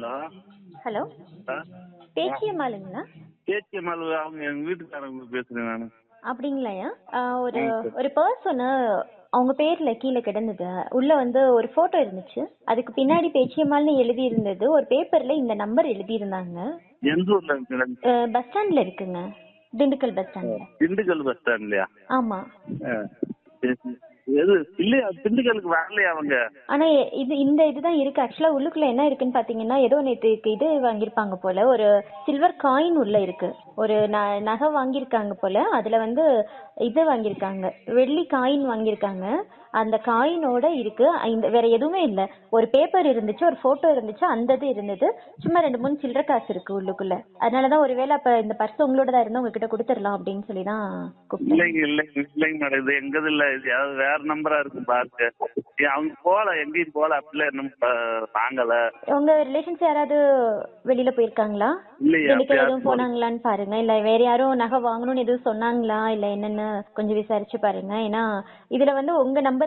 hello hello பேச்சியம்மாளுங்களா Pechiammal அவங்க எங்க வீட்டுக்காரங்க பேசுறேன் நான் அப்படிங்களாயா ஆ, ஒரு ஒரு பர்சன் அவங்க பேர்ல கீழே கிடந்தது உள்ள வந்து ஒரு போட்டோ இருந்துச்சு அதுக்கு பின்னாடி பேச்சியம்மாள்னு எழுதி இருந்தது ஒரு பேப்பர்ல இந்த நம்பர் எழுதி இருந்தாங்க எந்த ஊர்ல இருக்கு பஸ் ஸ்டாண்ட்ல இருக்குங்க திண்டுக்கல் பஸ் ஸ்டாண்ட்ல திண்டுக்கல் பஸ் ஸ்டாண்ட்லயா ஆமா எது இல்லையா திண்டுக்கலுக்கு வரலையா அவங்க ஆனா எ- இது இந்த இதுதான் இருக்கு ஆக்சுவலா உள்ளுக்குள்ள என்ன இருக்குன்னு பாத்தீங்கன்னா ஏதோ நேத்து இது வாங்கியிருப்பாங்க போல ஒரு சில்வர் காயின் உள்ள இருக்கு ஒரு ந- நகை வாங்கியிருக்காங்க போல அதுல வந்து இது வாங்கியிருக்காங்க வெள்ளி காயின் வாங்கியிருக்காங்க அந்த காயினோட இருக்கு இந்த வேற எதுவுமே இல்ல ஒரு பேப்பர் இருந்துச்சு ஒரு போட்டோ இருந்துச்சு அந்த இது இருந்தது சும்மா ரெண்டு மூணு சில்லற காசு இருக்கு உள்ளுக்குள்ள அதனாலதான் ஒருவேளை அப்ப இந்த பர்ஸ் உங்களோட தான் இருந்தா உங்ககிட்ட கொடுத்துடலாம் அப்படின்னு சொல்லி தான் கூப்பிட்டேன் இல்லைங்க இல்லைங்க இல்லைங்க மேடம் இது எங்கது இல்ல இது யாவது வேற நம்பரா இருக்கும் பாருங்க ஏன் அவங்க போல எங்கேயும் போல அப்படிலாம் இன்னும் ப- வாங்கல உங்க ரிலேஷன்ஸ் யாராவது வெளியில போயிருக்காங்களா இல்லையா திண்டுக்கல் அப்ப எதுவும் போனாங்களான்னு பாருங்க இல்ல வேற யாரும் நகை வாங்கணும்னு எதுவும் சொன்னாங்களா இல்ல என்னன்னு கொஞ்சம் விசாரிச்சு பாருங்க ஏன்னா இதுல வந்து உங்க நம்பர்